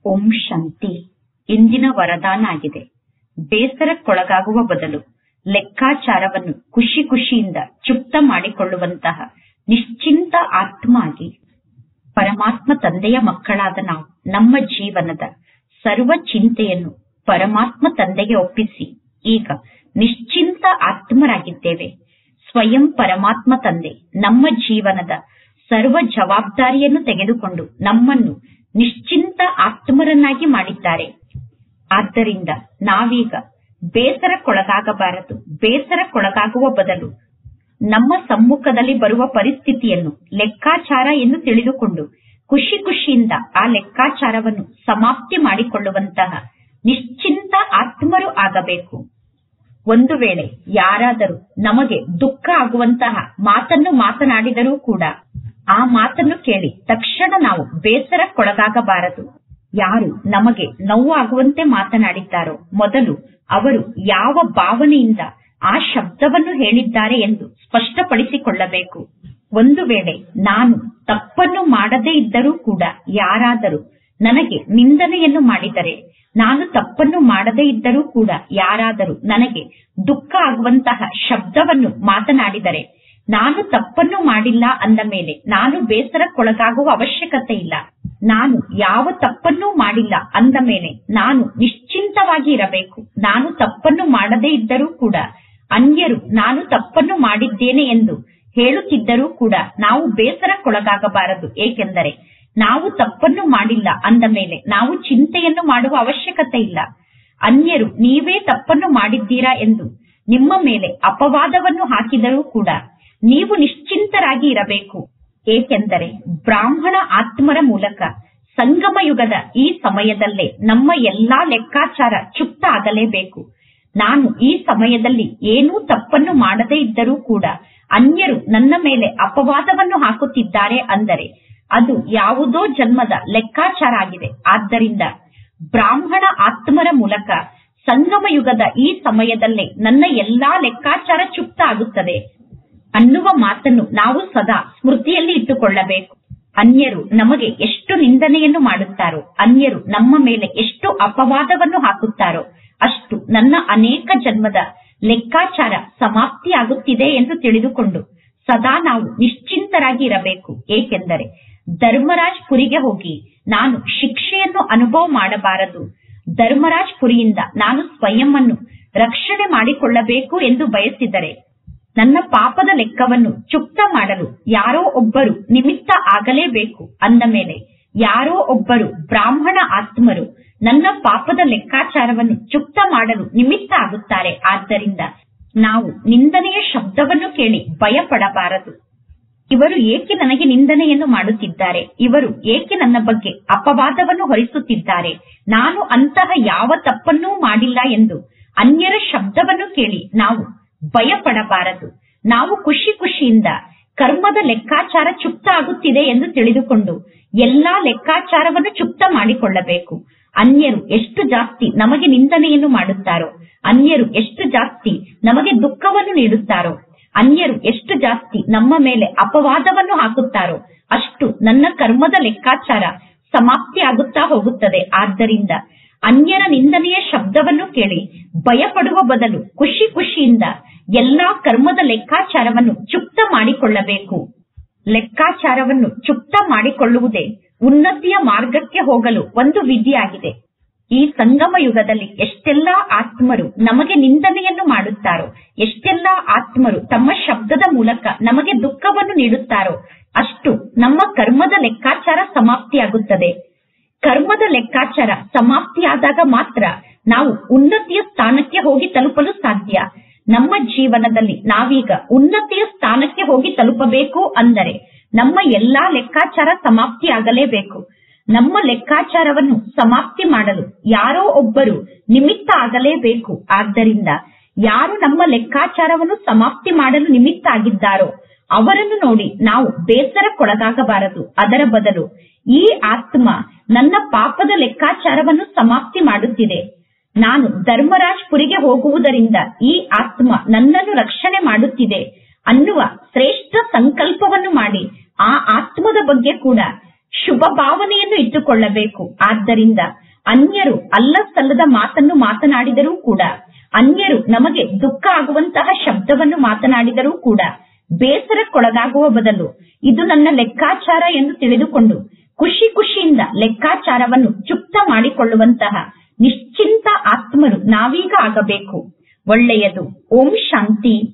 ಓಂ ಶಾಂತಿ ಇಂದಿನ ವರದಾನ ಆಗಿದೆ ಬೇಸರಕ್ಕೊಳಗಾಗುವ ಬದಲು ಲೆಕ್ಕಾಚಾರವನ್ನು ಖುಷಿ ಖುಷಿಯಿಂದ ಚುಪ್ತ ಮಾಡಿಕೊಳ್ಳುವಂತಹ ನಿಶ್ಚಿಂತ ಆತ್ಮ ಆಗಿ ಪರಮಾತ್ಮ ತಂದೆಯ ಮಕ್ಕಳಾದ ನಾವು ನಮ್ಮ ಜೀವನದ ಸರ್ವ ಚಿಂತೆಯನ್ನು ಪರಮಾತ್ಮ ತಂದೆಗೆ ಒಪ್ಪಿಸಿ ಈಗ ನಿಶ್ಚಿಂತ ಆತ್ಮರಾಗಿದ್ದೇವೆ ಸ್ವಯಂ ಪರಮಾತ್ಮ ತಂದೆ ನಮ್ಮ ಜೀವನದ ಸರ್ವ ಜವಾಬ್ದಾರಿಯನ್ನು ತೆಗೆದುಕೊಂಡು ನಮ್ಮನ್ನು ನಿಶ್ಚಿಂತ ಆತ್ಮರನ್ನಾಗಿ ಮಾಡಿದ್ದಾರೆ ಆದ್ದರಿಂದ ನಾವೀಗ ಬೇಸರಕ್ಕೊಳಗಾಗಬಾರದು ಬೇಸರಕ್ಕೊಳಗಾಗುವ ಬದಲು ನಮ್ಮ ಸಮ್ಮುಖದಲ್ಲಿ ಬರುವ ಪರಿಸ್ಥಿತಿಯನ್ನು ಲೆಕ್ಕಾಚಾರ ಎಂದು ತಿಳಿದುಕೊಂಡು ಖುಷಿ ಖುಷಿಯಿಂದ ಆ ಲೆಕ್ಕಾಚಾರವನ್ನು ಸಮಾಪ್ತಿ ಮಾಡಿಕೊಳ್ಳುವಂತಹ ನಿಶ್ಚಿಂತ ಆತ್ಮರು ಆಗಬೇಕು ಒಂದು ವೇಳೆ ಯಾರಾದರೂ ನಮಗೆ ದುಃಖ ಆಗುವಂತಹ ಮಾತನ್ನು ಮಾತನಾಡಿದರೂ ಕೂಡ ಆ ಮಾತನ್ನು ಕೇಳಿ ತಕ್ಷಣ ನಾವು ಬೇಸರಕ್ಕೊಳಗಾಗಬಾರದು ಯಾರು ನಮಗೆ ನೋವು ಆಗುವಂತೆ ಮಾತನಾಡಿದ್ದಾರೋ ಮೊದಲು ಅವರು ಯಾವ ಭಾವನೆಯಿಂದ ಆ ಶಬ್ದವನ್ನು ಹೇಳಿದ್ದಾರೆ ಎಂದು ಸ್ಪಷ್ಟಪಡಿಸಿಕೊಳ್ಳಬೇಕು ಒಂದು ವೇಳೆ ನಾನು ತಪ್ಪನ್ನು ಮಾಡದೇ ಇದ್ದರೂ ಕೂಡ ಯಾರಾದರೂ ನನಗೆ ನಿಂದನೆಯನ್ನು ಮಾಡಿದರೆ ನಾನು ತಪ್ಪನ್ನು ಮಾಡದೇ ಇದ್ದರೂ ಕೂಡ ಯಾರಾದರೂ ನನಗೆ ದುಃಖ ಆಗುವಂತಹ ಶಬ್ದವನ್ನು ಮಾತನಾಡಿದರೆ ನಾನು ತಪ್ಪನ್ನು ಮಾಡಿಲ್ಲ ಅಂದ ಮೇಲೆ ನಾನು ಬೇಸರಕ್ಕೊಳಗಾಗುವ ಅವಶ್ಯಕತೆ ಇಲ್ಲ ನಾನು ಯಾವ ತಪ್ಪನ್ನೂ ಮಾಡಿಲ್ಲ ಅಂದ ಮೇಲೆ ನಾನು ನಿಶ್ಚಿಂತವಾಗಿ ಇರಬೇಕು ನಾನು ತಪ್ಪನ್ನು ಮಾಡದೇ ಇದ್ದರೂ ಕೂಡ ಅನ್ಯರು ನಾನು ತಪ್ಪನ್ನು ಮಾಡಿದ್ದೇನೆ ಎಂದು ಹೇಳುತ್ತಿದ್ದರೂ ಕೂಡ ನಾವು ಬೇಸರಕ್ಕೊಳಗಾಗಬಾರದು ಏಕೆಂದರೆ ನಾವು ತಪ್ಪನ್ನು ಮಾಡಿಲ್ಲ ಅಂದ ಮೇಲೆ ನಾವು ಚಿಂತೆಯನ್ನು ಮಾಡುವ ಅವಶ್ಯಕತೆ ಇಲ್ಲ ಅನ್ಯರು ನೀವೇ ತಪ್ಪನ್ನು ಮಾಡಿದ್ದೀರಾ ಎಂದು ನಿಮ್ಮ ಮೇಲೆ ಅಪವಾದವನ್ನು ಹಾಕಿದರೂ ಕೂಡ ನೀವು ನಿಶ್ಚಿಂತರಾಗಿ ಇರಬೇಕು ಏಕೆಂದರೆ ಬ್ರಾಹ್ಮಣ ಆತ್ಮರ ಮೂಲಕ ಸಂಗಮ ಯುಗದ ಈ ಸಮಯದಲ್ಲೇ ನಮ್ಮ ಎಲ್ಲಾ ಲೆಕ್ಕಾಚಾರ ಚುಪ್ತ ಆಗಲೇಬೇಕು ನಾನು ಈ ಸಮಯದಲ್ಲಿ ಏನೂ ತಪ್ಪನ್ನು ಮಾಡದೇ ಇದ್ದರೂ ಕೂಡ ಅನ್ಯರು ನನ್ನ ಮೇಲೆ ಅಪವಾದವನ್ನು ಹಾಕುತ್ತಿದ್ದಾರೆ ಅಂದರೆ ಅದು ಯಾವುದೋ ಜನ್ಮದ ಲೆಕ್ಕಾಚಾರ ಆಗಿದೆ ಆದ್ದರಿಂದ ಬ್ರಾಹ್ಮಣ ಆತ್ಮರ ಮೂಲಕ ಸಂಗಮ ಯುಗದ ಈ ಸಮಯದಲ್ಲೇ ನನ್ನ ಎಲ್ಲಾ ಲೆಕ್ಕಾಚಾರ ಚುಪ್ತ ಆಗುತ್ತದೆ ಅನ್ನುವ ಮಾತನ್ನು ನಾವು ಸದಾ ಸ್ಮೃತಿಯಲ್ಲಿ ಇಟ್ಟುಕೊಳ್ಳಬೇಕು ಅನ್ಯರು ನಮಗೆ ಎಷ್ಟು ನಿಂದನೆಯನ್ನು ಮಾಡುತ್ತಾರೋ ಅನ್ಯರು ನಮ್ಮ ಮೇಲೆ ಎಷ್ಟು ಅಪವಾದವನ್ನು ಹಾಕುತ್ತಾರೋ ಅಷ್ಟು ನನ್ನ ಅನೇಕ ಜನ್ಮದ ಲೆಕ್ಕಾಚಾರ ಸಮಾಪ್ತಿಯಾಗುತ್ತಿದೆ ಎಂದು ತಿಳಿದುಕೊಂಡು ಸದಾ ನಾವು ನಿಶ್ಚಿಂತರಾಗಿ ಇರಬೇಕು ಏಕೆಂದರೆ ಧರ್ಮರಾಜ್ ಪುರಿಗೆ ಹೋಗಿ ನಾನು ಶಿಕ್ಷೆಯನ್ನು ಅನುಭವ ಮಾಡಬಾರದು ಧರ್ಮರಾಜ್ ಪುರಿಯಿಂದ ನಾನು ಸ್ವಯಂ ಅನ್ನು ರಕ್ಷಣೆ ಮಾಡಿಕೊಳ್ಳಬೇಕು ಎಂದು ಬಯಸಿದರೆ ನನ್ನ ಪಾಪದ ಲೆಕ್ಕವನ್ನು ಚುಕ್ತ ಮಾಡಲು ಯಾರೋ ಒಬ್ಬರು ನಿಮಿತ್ತ ಆಗಲೇಬೇಕು ಅಂದ ಮೇಲೆ ಯಾರೋ ಒಬ್ಬರು ಬ್ರಾಹ್ಮಣ ಆತ್ಮರು ನನ್ನ ಪಾಪದ ಲೆಕ್ಕಾಚಾರವನ್ನು ಚುಕ್ತ ಮಾಡಲು ನಿಮಿತ್ತ ಆಗುತ್ತಾರೆ ಆದ್ದರಿಂದ ನಾವು ನಿಂದನೆಯ ಶಬ್ದವನ್ನು ಕೇಳಿ ಭಯಪಡಬಾರದು ಇವರು ಏಕೆ ನನಗೆ ನಿಂದನೆಯನ್ನು ಮಾಡುತ್ತಿದ್ದಾರೆ ಇವರು ಏಕೆ ನನ್ನ ಬಗ್ಗೆ ಅಪವಾದವನ್ನು ಹೊರಿಸುತ್ತಿದ್ದಾರೆ ನಾನು ಅಂತಹ ಯಾವ ತಪ್ಪನ್ನೂ ಮಾಡಿಲ್ಲ ಎಂದು ಅನ್ಯರ ಶಬ್ದವನ್ನು ಕೇಳಿ ನಾವು ಭಯಪಡಬಾರದು ನಾವು ಖುಷಿ ಖುಷಿಯಿಂದ ಕರ್ಮದ ಲೆಕ್ಕಾಚಾರ ಚುಪ್ತ ಆಗುತ್ತಿದೆ ಎಂದು ತಿಳಿದುಕೊಂಡು ಎಲ್ಲಾ ಲೆಕ್ಕಾಚಾರವನ್ನು ಚುಪ್ತ ಮಾಡಿಕೊಳ್ಳಬೇಕು ಅನ್ಯರು ಎಷ್ಟು ಜಾಸ್ತಿ ನಮಗೆ ನಿಂದನೆಯನ್ನು ಮಾಡುತ್ತಾರೋ ಅನ್ಯರು ಎಷ್ಟು ಜಾಸ್ತಿ ನಮಗೆ ದುಃಖವನ್ನು ನೀಡುತ್ತಾರೋ ಅನ್ಯರು ಎಷ್ಟು ಜಾಸ್ತಿ ನಮ್ಮ ಮೇಲೆ ಅಪವಾದವನ್ನು ಹಾಕುತ್ತಾರೋ ಅಷ್ಟು ನನ್ನ ಕರ್ಮದ ಲೆಕ್ಕಾಚಾರ ಸಮಾಪ್ತಿ ಆಗುತ್ತಾ ಹೋಗುತ್ತದೆ ಆದ್ದರಿಂದ ಅನ್ಯರ ನಿಂದನೆಯ ಶಬ್ದವನ್ನು ಕೇಳಿ ಭಯಪಡುವ ಬದಲು ಖುಷಿ ಖುಷಿಯಿಂದ ಎಲ್ಲಾ ಕರ್ಮದ ಲೆಕ್ಕಾಚಾರವನ್ನು ಚುಪ್ತ ಮಾಡಿಕೊಳ್ಳಬೇಕು ಲೆಕ್ಕಾಚಾರವನ್ನು ಚುಪ್ತ ಮಾಡಿಕೊಳ್ಳುವುದೇ ಉನ್ನತಿಯ ಮಾರ್ಗಕ್ಕೆ ಹೋಗಲು ಒಂದು ವಿಧಿಯಾಗಿದೆ ಈ ಸಂಗಮ ಯುಗದಲ್ಲಿ ಎಷ್ಟೆಲ್ಲಾ ಆತ್ಮರು ನಮಗೆ ನಿಂದನೆಯನ್ನು ಮಾಡುತ್ತಾರೋ ಎಷ್ಟೆಲ್ಲಾ ಆತ್ಮರು ತಮ್ಮ ಶಬ್ದದ ಮೂಲಕ ನಮಗೆ ದುಃಖವನ್ನು ನೀಡುತ್ತಾರೋ ಅಷ್ಟು ನಮ್ಮ ಕರ್ಮದ ಲೆಕ್ಕಾಚಾರ ಸಮಾಪ್ತಿಯಾಗುತ್ತದೆ ಕರ್ಮದ ಲೆಕ್ಕಾಚಾರ ಸಮಾಪ್ತಿಯಾದಾಗ ಮಾತ್ರ ನಾವು ಉನ್ನತಿಯ ಸ್ಥಾನಕ್ಕೆ ಹೋಗಿ ತಲುಪಲು ಸಾಧ್ಯ ನಮ್ಮ ಜೀವನದಲ್ಲಿ ನಾವೀಗ ಉನ್ನತಿಯ ಸ್ಥಾನಕ್ಕೆ ಹೋಗಿ ತಲುಪಬೇಕು ಅಂದರೆ ನಮ್ಮ ಎಲ್ಲಾ ಲೆಕ್ಕಾಚಾರ ಸಮಾಪ್ತಿಯಾಗಲೇಬೇಕು ನಮ್ಮ ಲೆಕ್ಕಾಚಾರವನ್ನು ಸಮಾಪ್ತಿ ಮಾಡಲು ಯಾರೋ ಒಬ್ಬರು ನಿಮಿತ್ತ ಆಗಲೇಬೇಕು ಆದ್ದರಿಂದ ಯಾರು ನಮ್ಮ ಲೆಕ್ಕಾಚಾರವನ್ನು ಸಮಾಪ್ತಿ ಮಾಡಲು ನಿಮಿತ್ತ ಆಗಿದ್ದಾರೋ ಅವರನ್ನು ನೋಡಿ ನಾವು ಬೇಸರಕ್ಕೊಳಗಾಗಬಾರದು ಅದರ ಬದಲು ಈ ಆತ್ಮ ನನ್ನ ಪಾಪದ ಲೆಕ್ಕಾಚಾರವನ್ನು ಸಮಾಪ್ತಿ ಮಾಡುತ್ತಿದೆ ನಾನು ಧರ್ಮರಾಜ್ ಪುರಿಗೆ ಹೋಗುವುದರಿಂದ ಈ ಆತ್ಮ ನನ್ನನ್ನು ರಕ್ಷಣೆ ಮಾಡುತ್ತಿದೆ ಅನ್ನುವ ಶ್ರೇಷ್ಠ ಸಂಕಲ್ಪವನ್ನು ಮಾಡಿ ಆ ಆತ್ಮದ ಬಗ್ಗೆ ಕೂಡ ಶುಭ ಭಾವನೆಯನ್ನು ಇಟ್ಟುಕೊಳ್ಳಬೇಕು ಆದ್ದರಿಂದ ಅನ್ಯರು ಅಲ್ಲ ಸಲ್ಲದ ಮಾತನ್ನು ಮಾತನಾಡಿದರೂ ಕೂಡ ಅನ್ಯರು ನಮಗೆ ದುಃಖ ಆಗುವಂತಹ ಶಬ್ದವನ್ನು ಮಾತನಾಡಿದರೂ ಕೂಡ ಬೇಸರಕ್ಕೊಳಗಾಗುವ ಬದಲು ಇದು ನನ್ನ ಲೆಕ್ಕಾಚಾರ ಎಂದು ತಿಳಿದುಕೊಂಡು ಖುಷಿ ಖುಷಿಯಿಂದ ಲೆಕ್ಕಾಚಾರವನ್ನು ಚುಪ್ತ ಮಾಡಿಕೊಳ್ಳುವಂತಹ ನಿಶ್ಚಿಂತ ಆತ್ಮರು ನಾವೀಗ ಆಗಬೇಕು ಒಳ್ಳೆಯದು ಓಂ ಶಾಂತಿ